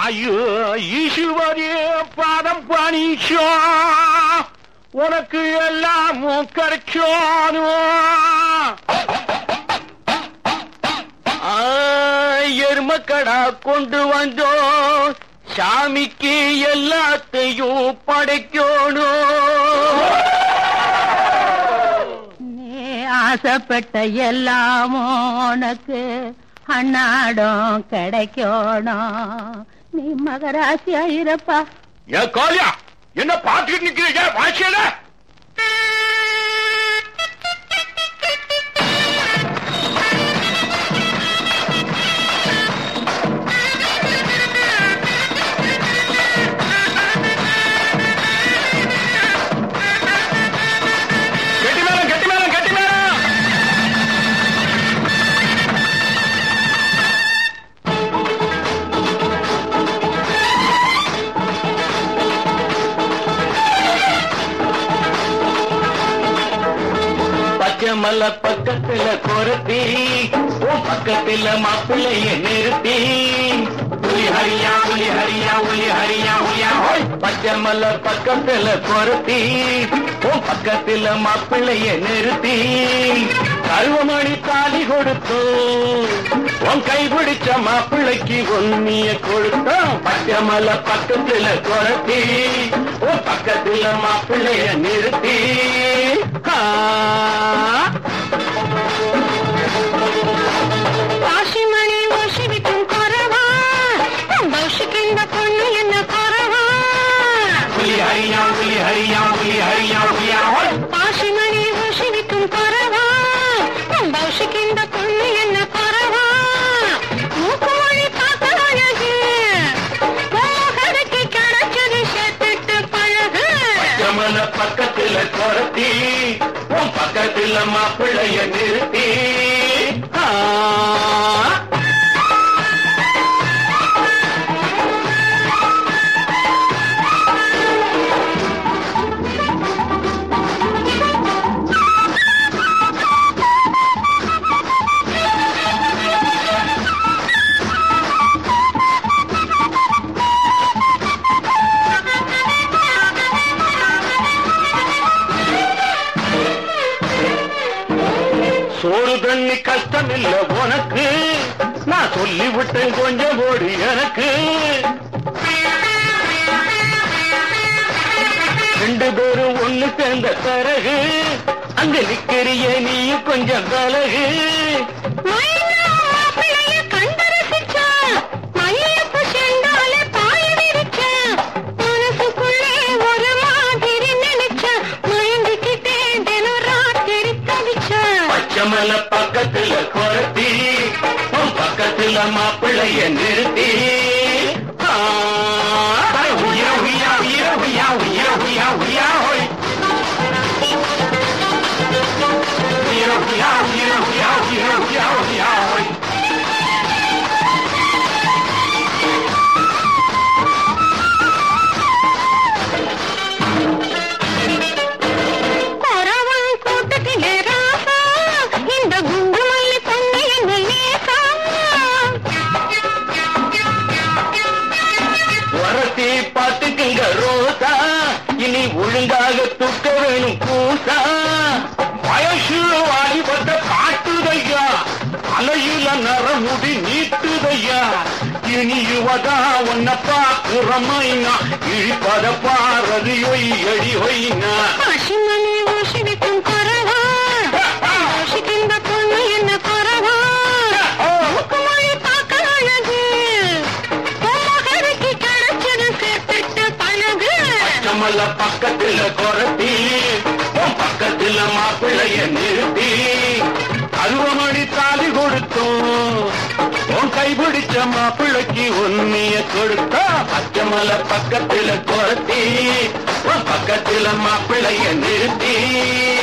ஐயோ ஈஸ்வரி பாதம் பணிச்சோ உனக்கு எல்லாமும் கிடைச்சோனோ எருமக்கடா கொண்டு வந்தோம் சாமிக்கு எல்லாத்தையும் படைக்கணும் நீ ஆசைப்பட்ட எல்லாமும் உனக்கு அன்னாடம் கிடைக்கணும் நீ மகராசி ஆயிரப்பா ஏன் காளியா என்ன பாத்துக்கிட்டு நிக்கிறீங்க வாசியல கெட்டி மேலம் கெட்டி மேலம் கெட்டி மேலம் பச்சை மல்ல பக்கத்துல கொரத்தி உன் பக்கத்துல மாப்பிள்ளைய நிறுத்தி புலி ஹரியா புலி ஹரியா புலி ஹரியா புலியா ஹோய் பச்சை மல்ல பக்கத்துல கொரத்தி உன் பக்கத்துல மாப்பிள்ளைய நிறுத்தி கருவமணி தாலி கொடுத்து உன் கை பிடிச்ச மாப்பிள்ளைக்கு ஒன்னிய கொடுத்தோம் பச்சை மல்ல பக்கத்துல கொரத்தி உன் பக்கத்துல மாப்பிள்ளைய நிறுத்தி ஆ காசிமணி ஓசிவிக்கும் குறவா பௌஷிக்கு இந்த பொண்ணு என்ன குறவா புலி ஹரியா புலி ஹரியா புலி ஹரியா புலியா ஹோய் காசிமணி ஓசிவிக்கும் குறவா பௌஷிக்கு இந்த பொண்ணு என்ன குறவா மூக்கு மொழி பார்க்க அழகு மோகனுக்கு கிடைச்சது சேர்த்துட்டு பழகு ஜமல பக்கத்துல கொரத்தி உன் பக்கத்துல மாப்பிள்ளைய நிறுத்தி ஆ. சோறு தண்ணி கஷ்டம் இல்ல உனக்கு நான் சொல்லி விட்டேன் கொஞ்சம் ஓடி எனக்கு ரெண்டு பேரும் ஒண்ணு சேர்ந்த பிறகு அங்க நிக்கிறிய நீயும் கொஞ்சம் விலகு மைனா மாப்பிள்ளைய கண்டு ரசிச்சான். மல்லிகைப்பூ செண்டாலே பாய விரிச்சான். மனசுக்குள்ளே ஒரு மாதிரி நினைச்சான். மயங்கிக்கிட்டே தினம் ராத்திரி தவிச்சான். பச்சமல பக்கத்துல கொரத்தி உன் பக்கத்துல மாப்பிள்ளைய நிறுத்தி ஆ. உய்யா, உய்யா, உய்யா, உய்யா, உய்யா, உய்யா, உய்யா, ஹோய். உய்யா, உய்யா, உய்யா, உய்யா, உய்யா, உய்யா, உய்யா, ஹோய். கொரவன் கூட்டத்திலே ராசா, இந்த குண்டு மல்லி பொண்ணு என்ன லேசா. வரத்தி பாத்துக்குங்க ரோசா இனி ஒழுங்காக துக்க வேணும் கூசா வயசு வாலிபட்ட காட்டுதையா அலையில நரமுடி நீட்டுதையா இனி யுவதா உன்ன பாக்குறமைனா இழிப்பத பாரது ஒய்யடி ஒய்னா பசுமணி ஊசிவிக்கும் கொரவா. ஊசிக்கின்ற பொண்ணு என்ன கொரவா மூக்குமொழி பார்க்க அழகு. மோகனுக்கு கிடைச்சது சேர்த்துட்டு பழகு. கமல பக்கத்துல கொரத்தி உன் பக்கத்துல மாப்பிள்ளைய நிறுத்தி அருவமணி தாலி கொடுத்தோம் உன் கைபிடிச்ச மாப்பிள்ளைக்கு உண்மைய கொடுத்தா பச்சமல பக்கத்துல கொரத்தி உன் பக்கத்துல மாப்பிள்ளைய நிறுத்தி